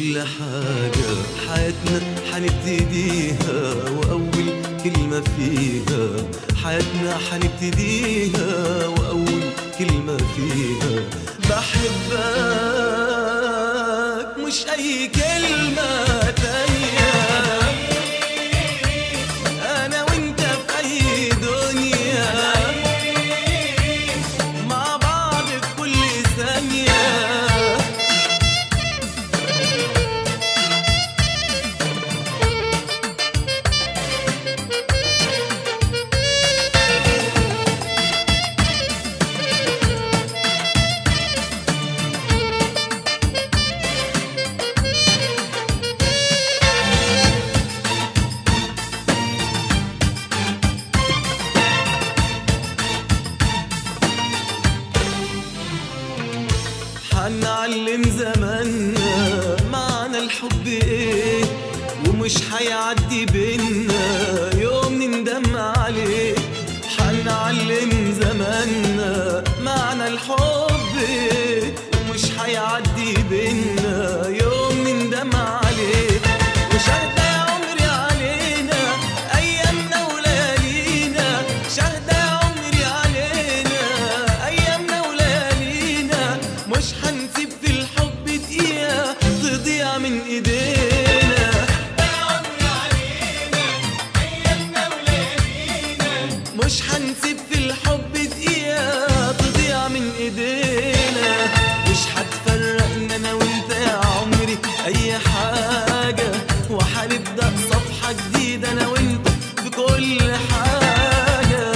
كل حاجة حياتنا حنبتديها وأول كلمة فيها حياتنا حنبتديها وأول كلمة فيها بحبك مش أي كلمة تانية أنا وأنت في أي دنيا مع بعض في كل ثانية حنعلم زماننا معنى الحب ايه ومش هيعدي بينا يوم نندم عليه حنعلم زماننا معنى الحب ايه ومش هيعدي بينا يوم نندم عليه وشهد يا عمري علينا ايامنا وليالينا شهد يا عمري علينا ايامنا وليالينا مش هنسيب في الحب دقيقة تضيع من ايدينا مش هنسيب في الحب دقيقة تضيع من ايدينا مش هتفرقنا انا وانت يا عمري اي حاجة وهنبدأ صفحة جديدة انا وانت في كل حاجة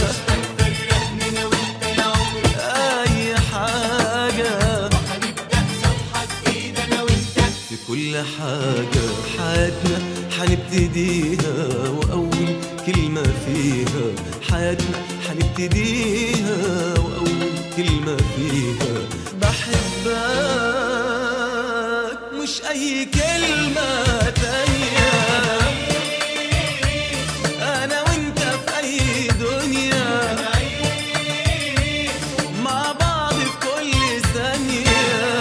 اي حاجة في كل حاجة حياتنا حنبتديها وأول كلمة فيها حياتنا حنبتديها وأول كلمة فيها بحبك مش أي كلمة تانية أنا وأنت في أي دنيا مع بعض في كل ثانية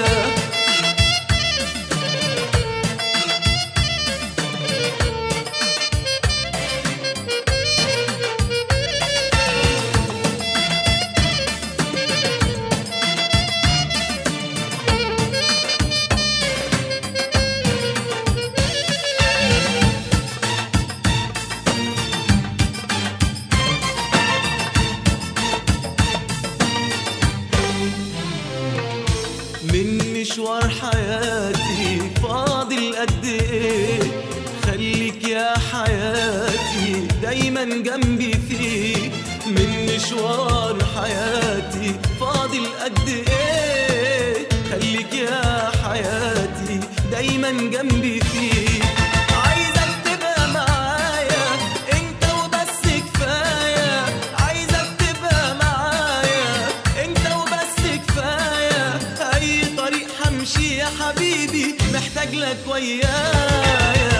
من مشوار حياتي فاضل قد ايه خليك يا حياتي دايما جنبي فيه من مشوار حياتي فاضل قد ايه خليك يا حياتي دايما جنبي فيه عايزك تبقى معايا انت وبس كفايه عايزك تبقى معايا انت وبس كفايه اي طريق همشي يا حبيبي محتاج لك ويايا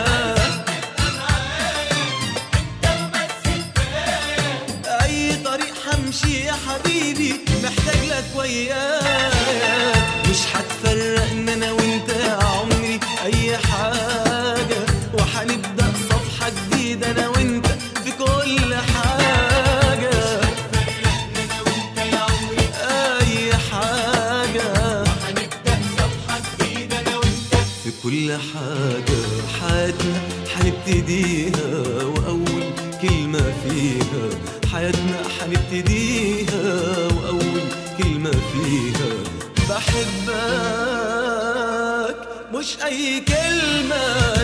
اي طريق همشي يا حبيبي محتاج لك ويايا مش هتفرقنا انا وانت يا عمري اي حاجه وهنبدا صفحه جديده انا وانت في كل حاجه اي حاجه في كل حاجة حياتنا حنبتديها وأول كلمة فيها حياتنا حنبتديها وأول كلمة فيها بحبك مش أي كلمة